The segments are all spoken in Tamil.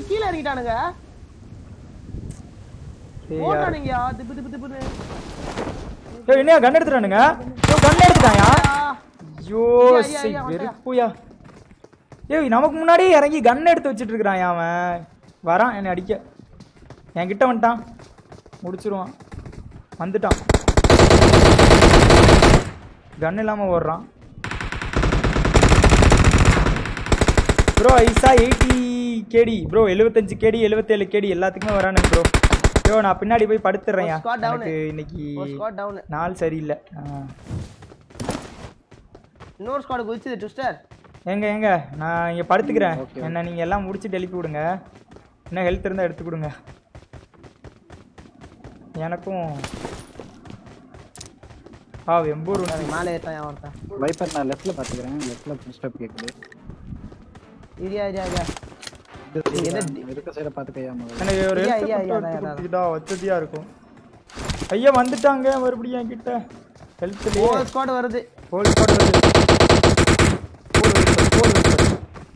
கீழே இறங்கிட்டானுங்க ஏய், யார்? ஓட்டானுங்கயா திப்பு திப்பு திப்புன்னு ஏய் என்னையா கன் எடுத்துட்டானுங்க ஏய் கன் எடுத்துட்டாயா ஆ, ஐயோ ஐயா, ஐயா, சை ஐயா, வந்துட்டா. வெறுப்புயா ஏய் நமக்கு முன்னாடியே இறங்கி கன் எடுத்து வச்சிட்டு இருக்கிறான் அவன் வரான் என்னை அடிக்க என்கிட்ட வந்துட்டான் முடிச்சிருவான் வந்துட்டான் கன் இல்லாம ஓடுறான் ப்ரோ ஐசா எயிட்டி கேடி ப்ரோ எழுபத்தஞ்சு கேடி எழுபத்தேழு கேடி எல்லாத்துக்குமே வரானுங்க ப்ரோ ப்ரோ நான் பின்னாடி போய் படுத்துடுறேன்யா ஒரு squad down. எனக்கு இன்னைக்கு ஒரு ஸ்குவாட் டவுன் நாள் சரியில்லை ஆ. இன்னொரு ஸ்குவாட் குதிச்சுது ட்விஸ்டர் ஏங்க ஏங்க நான் இங்கே படுத்துக்கிறேன் என்ன நீங்கள் எல்லாம் முடிச்சுட்டு எழுப்பி விடுங்க என்ன ஹெல்த் இருந்தால் எடுத்து கொடுங்க எனக்கும் ஆ எம்பூர் மேலே ஏற்றான் ஒருத்தன் வைப்பர் நான் லெஃப்ட்ல பாத்துக்கிறேன் லெஃப்ட்ல ஃபுல் ஸ்டெப் கேக்குது இரியா இரியா இரியா இது side- இருக்க சைட பாத்துக்கையா முதல்ல எனக்கு ஒரு ஐயா, ஹெல்த் ஐயா, மட்டும் ஐயா, எடுத்து ஐயா, கொடுத்துக்கிட்டா வசதியாக இருக்கும் ஐயா வந்துட்டாங்க மறுபடியும் என்கிட்ட ஹெல்த்லேயே ஒரு ஸ்குவாட் வருது ஹோல் ஸ்பாட் வருது ஹோல் வைப்பர் ஹோல் வைப்பர்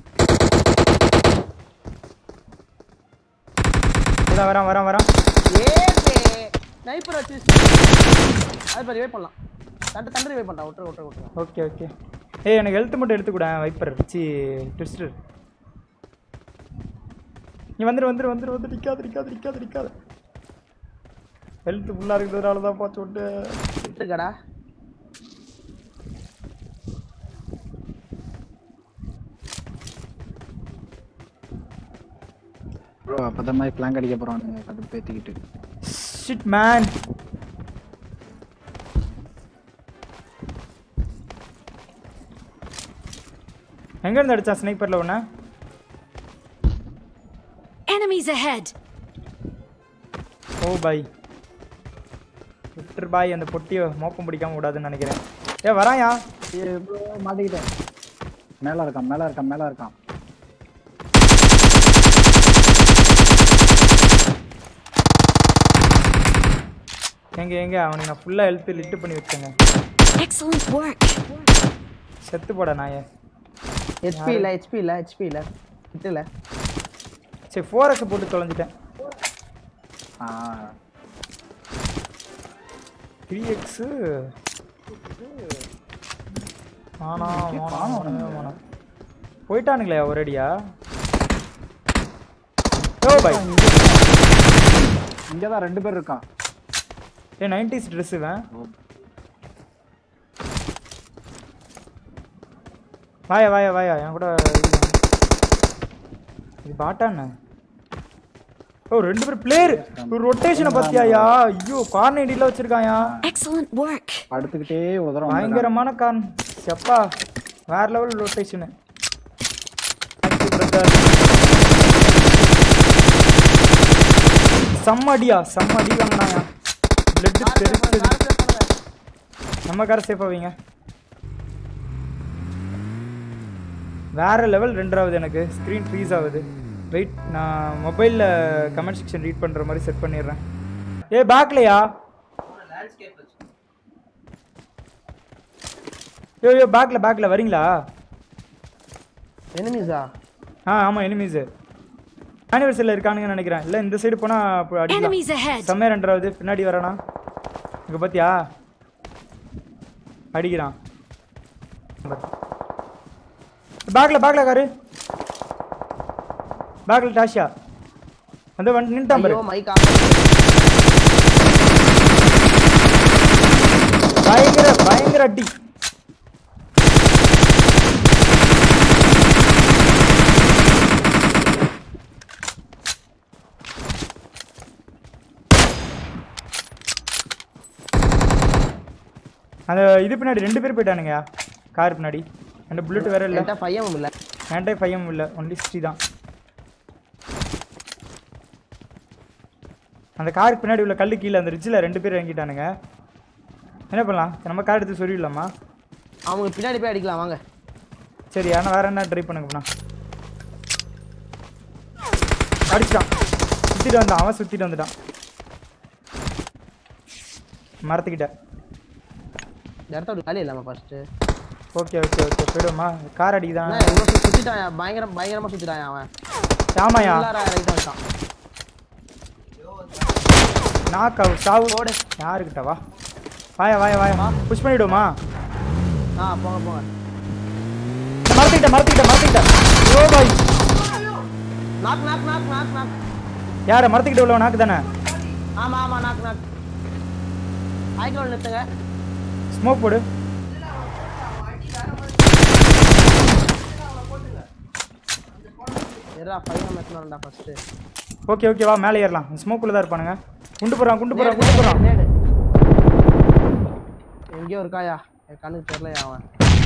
இதான் வரான் வரான் வரான் ஏபே ஸ்னைப்பர் வச்சு அது பாரு ரிவைவ் பண்ணலாம் தண்டு தண்டு ரிவைவ் பண்ணலாம் விட்டுரு விட்டுரு விட்டுரு ஓகே ஓகே ஏய் எனக்கு ஹெல்த் மட்டும் எடுத்து கூட வைப்பர் சி ட்விஸ்டர் நீ வந்துரு வந்துரு வந்துரு வந்து நிக்காது நிக்காது நிக்காது நிக்காது ஹெல்த் ஃபுல்லாக இருக்கிறதுனால தான் பார்த்து விட்டு இருக்கடா ப்ரோ அப்பதான் மாதிரி பிளாங்க் அடிக்க போறானுங்க கடுப்பு பேத்திக்கிட்டு ஷிட் மேன் எங்க இருந்து அடிச்சான் ஸ்னைப்பர்ல ஒண்ணு Enemies ahead! ஓ பாய் விட்டுரு பாய் அந்த பொட்டியை மோப்பம் பிடிக்காம விடாதுன்னு நினைக்கிறேன் ஏ வராயா ப்ரோ மாட்டிக்கிட்டேன் மேல இருக்கான் மேல இருக்கான் மேல இருக்கான் எங்க எங்க அவனுக்கு நான் ஃபுல்லா ஹெல்த் லிட்டு பண்ணி வச்சேங்க Excellent work! செத்து போட நாயே ஹெச்பி இல்ல ஹெச்பி இல்ல ஹெச்பி இல்ல கிட்ட இல்ல சரி ஃபோர் எக்ஸ் போட்டு தொலைஞ்சிட்டேன் ஆ த்ரீ எக்ஸு ஆனா வேணாம் வேணாம் போயிட்டானுங்களே ஒரேடியா ஓ பை இங்கதான் ரெண்டு பேர் இருக்கான் ஏ நைன்டிஸ் ட்ரெஸ் இவன் வாயா வாயா வாயா என் கூட இது வா. இது பாட்டான்னு ஓ ரெண்டு பேர் பிளேயர் ஒரு ரொட்டேஷனை பத்தியாயா ஐயோ கார்னேடியில் வச்சிருக்காயா Excellent work! படுத்துக்கிட்டே உதறம் பயங்கரமான கார்ன் செப்பா வேற லெவல் ரொட்டேஷனு செம்ம அடியா செம்ம அடி வாங்கினாயா பிளட் தெரிச்சது நம்ம காரை சேஃப் ஆவீங்க வேற லெவல் ரெண்டாவது எனக்கு ஸ்க்ரீன் ஃப்ரீஸ் ஆகுது வெயிட் நான் மொபைலில் கமெண்ட் செக்ஷன் ரீட் பண்ணுற மாதிரி செட் பண்ணிடுறேன் ஏ பேக்லையா யோ யோ பேக்கில் பேக்கில் வரீங்களா எனிமீஸா ஆ ஆமாம் எனிமீஸு ஆனிவர்சரியில் இருக்கானுங்கன்னு நினைக்கிறேன் இல்லை இந்த சைடு போனால் அடிக்கலாம் Enemies ahead! செம்மையா ரெண்டாவது பின்னாடி வரானா இங்க பாத்தியா அடிக்கிறான் பேக்ல பேக்ல காரு பேக்ல டாஷா வந்து வந்து நின்ட்டான் பாரு ஐயோ மைக் ஆஃப் பயங்கர பயங்கர அடி அந்த இது பின்னாடி ரெண்டு பேர் போயிட்டானுங்க கார் பின்னாடி ரெண்டு புல்லட் வேற இல்லை என்கிட்ட பையன் இல்ல என்கிட்ட ஃபைவ் இல்லை ஒன்லி சிக்ஸ்டி தான் அந்த காருக்கு பின்னாடி உள்ள கல்லு கீழே அந்த ரிட்ஜில் ரெண்டு பேர் இறங்கிட்டானுங்க என்ன பண்ணலாம் நம்ம கார் எடுத்து சொல்லிடலாமா அவங்க பின்னாடி போய் அடிக்கலாம் வாங்க சரி ஆனால் வேற என்ன ட்ரை பண்ணுங்கண்ணா அடிச்சிட்டான் சுற்றிட்டு வந்தான் அவன் சுற்றிட்டு வந்துட்டான் மரத்துக்கிட்ட இந்த இடத்த விட்டு காலி இல்லாம ஃபர்ஸ்ட் ஓகே ஓகே ஓகே போயிடுமா கார் அடிக்குதான் சுத்திட்டான் பயங்கரம் பயங்கரமா சுத்திட்டான் அவன் ஆமாயா ரைட் வந்துட்டான் நாக் அவுட் சாவு போடு. யாருக்கிட்ட வா வாயா வாயா வாயா புஷ் பண்ணிவிடுமா ஆ போங்க போங்க மறந்துக்கிட்ட மறந்துக்கிட்ட மறந்துக்கிட்ட oh boy knock knock knock knock knock யார மரத்துக்கிட்ட உள்ள நாக்கு தானே ஆமா ஆமா நாக் நாக் ஆய்க்கோல் நிறுத்துங்க ஸ்மோக் போடு எரா பையன் மெத்தனடா ஃபர்ஸ்ட் ஓகே ஓகே வா மேலே ஏறலாம் ஸ்மோக்குள்ள தான் இருப்பானுங்க குண்டு போறான் குண்டு போறான் குண்டு போறான் நேடு எங்கேயோ இருக்காயா என் கண்ணுக்கு தெரியலையா அவன்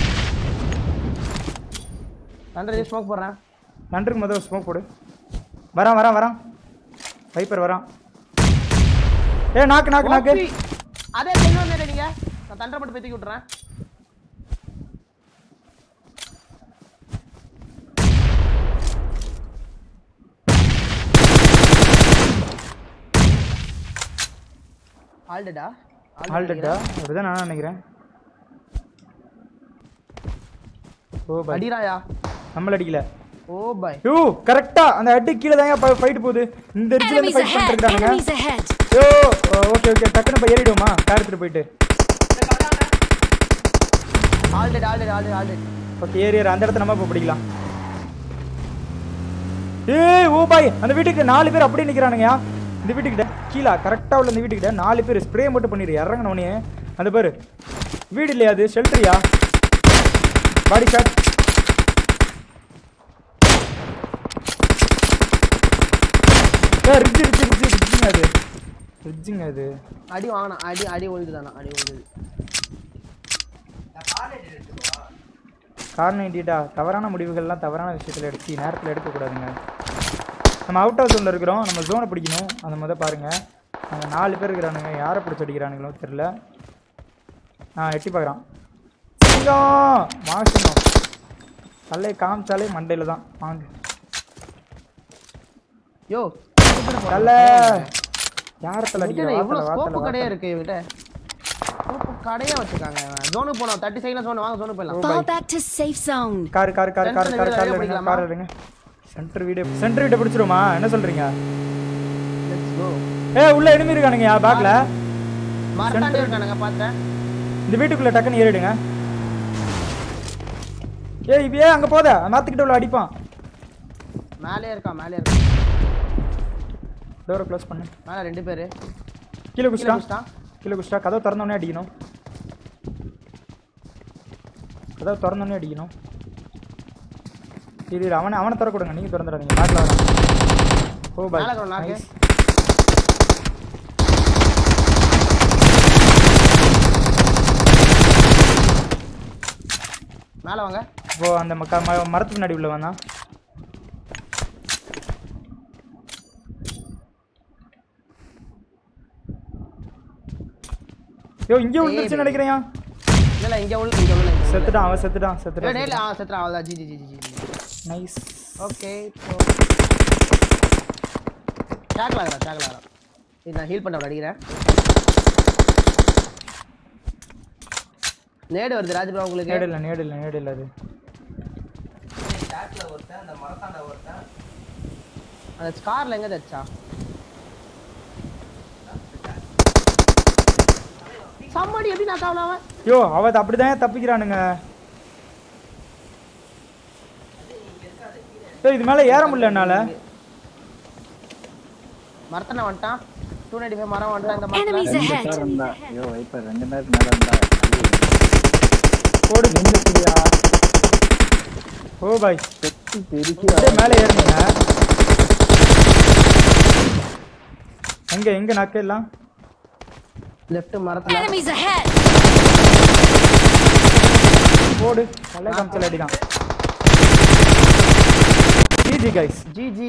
ஹண்ட்ரட் ஸ்மோக் போடுறேன் நன்றுக்கு முதல் ஸ்மோக் போடு வரான் வரான் வரான் வைப்பர் வரான் ஏ நாக்கு நாக்கு நாக்கு ஓபி. அதே இன்னொரு நேடு நீங்க நான் தண்டை மட்டும் பேத்தி விட்டுறேன் ஆல்டடா ஆல்டா அப்படிதான் நான் நினைக்கிறேன் ஓ பாய் அடிராயா நம்மள அடிக்கல ஓ பாய் யோ கரெக்டா அந்த அடி கீழே தான் ஃபைட் போகுது இந்த இடத்துல இருந்து Enemies ஃபைட் ahead! பண்ணிட்டு Enemies ahead! Yo okay okay டக்குனு போய் ஏறிடுவோமா கார் எடுத்துட்டு போயிட்டு ஆல்டட் ஆல்டட் ஆல்டட் ஆல்டட் ஓகே ஏறி ஏறு அந்த இடத்த நம்ம இப்போ பிடிக்கலாம் ஏய் ஓ பாய் அந்த வீட்டுக்கு நாலு பேர் அப்படியே நிக்கிறானுங்கயா இந்த வீட்டுக்கிட்ட கீழே கரெக்டா உள்ள இந்த வீட்டுக்கிட்ட நாலு பேர் ஸ்ப்ரே மட்டும் பண்ணிடு இறங்கினவனே அந்த பாரு வீடு இல்லையா அது ஷெல்டரியா பாடி ஷாட் ஏ ரிட்ஜ் ரிட்ஜ் ரிட்ஜ் ரிட்ஜுங்க அது ரிட்ஜுங்க அது அடி வாங்கினா அடி அடி ஒழுது தானே அடி ஒழுது காரணம் இண்டியடா தவறான முடிவுகள்லாம் தவறான விஷயத்தில் எடுத்து நேரத்தில் எடுக்கக்கூடாதுங்க நம்ம அவுட் ஆஃப் ஜோனில் இருக்கிறோம் நம்ம ஜோனை பிடிக்கணும் அந்த முத பாருங்க அங்கே நாலு பேர் இருக்கிறானுங்க யாரை பிடிச்சி அடிக்கிறானுங்களோ தெரில நான் எட்டி பார்க்குறான் சிங்கம் மாசம் தலையை காமிச்சாலே மண்டையில் தான் வாங்க யோ தலை யாரை தலை அடிக்கிற எவ்வளவு வாத்தலை ஸ்கோப்பு வாத்தலை கடையே இருக்கு இவகிட்ட ஸ்கோப்பு கடையே வச்சிருக்காங்க ஜோனுக்கு போனோம் தேர்ட்டி செகண்ட் ஜோன் வாங்க ஜோனுக்கு போயிடலாம் Fall back to safe zone. Car car car car Center car வீடு கார் நிறைய எடுங்க பிடிக்கலாமா? கார் எடுங்க சென்டர் வீடு சென்டர் வீட்டை பிடிச்சிருமா என்ன சொல்றீங்க லெட்ஸ் கோ ஏ உள்ள எனிமி இருக்கானுங்கயா பேக்ல மரத்தாண்டி இருக்கானுங்க பார்த்தேன் இந்த வீட்டுக்குள்ள டக்குன்னு ஏறிடுங்க ஏய் இவையே அங்க போத மாத்திக்கிட்ட உள்ள அடிப்பான் மேலே இருக்கான் மேலே இருக்கான் டோரை க்ளோஸ் பண்ணு மேலே ரெண்டு பேரு கீழே கீழே குஸ்டா குதிச்சிட்டான். கீழே குஸ்டா கதவு திறந்தோடனே அடிக்கணும் கதவு திறந்தோடனே அடிக்கணும் இது இது, அவனை அவனை திற கொடுங்க நீங்க திறந்துடாதீங்க பேக்ல வரான் ஓ பாய் மேலே இருக்கிற நாக்கு Nice. மேலே வாங்க இப்போ அந்த மக்க ம- மரத்துக்கு முன்னாடி உள்ள வந்தான் யோ இங்கே விழுந்துருச்சுன்னு நினைக்கிறேன் இல்ல இல்ல இங்க உள்ள இங்க உள்ள இங்க உள்ள செத்துட்டான் அவன் செத்துட்டான் ஏய், செத்துட்டான் நேர்ல ஆ செத்துறா அவ்வளவுதான் G G G G G nice okay டேக்ல ஆகிறா டேக்ல ஆகிறா இது நான் ஹீல் பண்ண அவரை அடிக்கிறேன் நேடு வருது ராஜபுரம் உங்களுக்கு நேடு இல்லை நேடு இல்லை நேடு இல்லை அது அந்த ஸ்கார்ல எங்க தச்சா சம்மடி எப்படி நான் காவல அவன் யோ அவ அப்படிதான் தப்பிக்கிறானுங்க ஏய் இது மேல ஏற முடியல என்னால மரத்தனை வந்துட்டான் டூ நைன்டி ஃபைவ் மரம் வந்துட்டான் இந்த மரத்துல Enemies ரெண்டு ahead! பேர் இருந்தா ஐயோ வைப்பர் ரெண்டு பேருக்கு மேல இருந்தா போடு நின்றுச்சியா ஓ பாய் செத்து பெருக்கி அப்படியே மேலே ஏறுனீங்க எங்க எங்க நக்கு எல்லாம் லெஃப்ட் மரத்துல Enemies ahead! போடு நல்ல காமிச்சல் அடிதான் ஜிஜி கைஸ் ஜி ஜி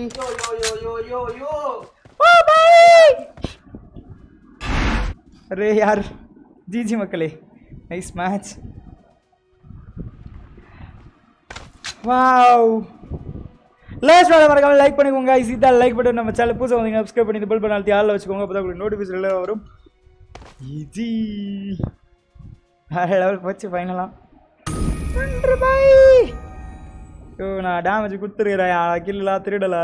அரே யார் ஜிஜி மக்களே நைஸ் மேட்ச் வாவ் லேஸ் வேலை மறக்காம லைக் பண்ணிக்கோங்க guys. இதான் லைக் பட்டன் நம்ம சேனல் புதுசாக வந்தீங்க சப்ஸ்கிரைப் பண்ணி பெல் பண்ணால் யாரில் வச்சுக்கோங்க அப்போ தான் உங்களுக்கு நோட்டிஃபிகேஷன் எல்லாம் வரும் ஈஜி வேற லெவல் போச்சு ஃபைனலாம் நன்றி பாய் ஐயோ நான் டேமேஜ் கொடுத்துருக்கிறேன் கில்லாம் திருடல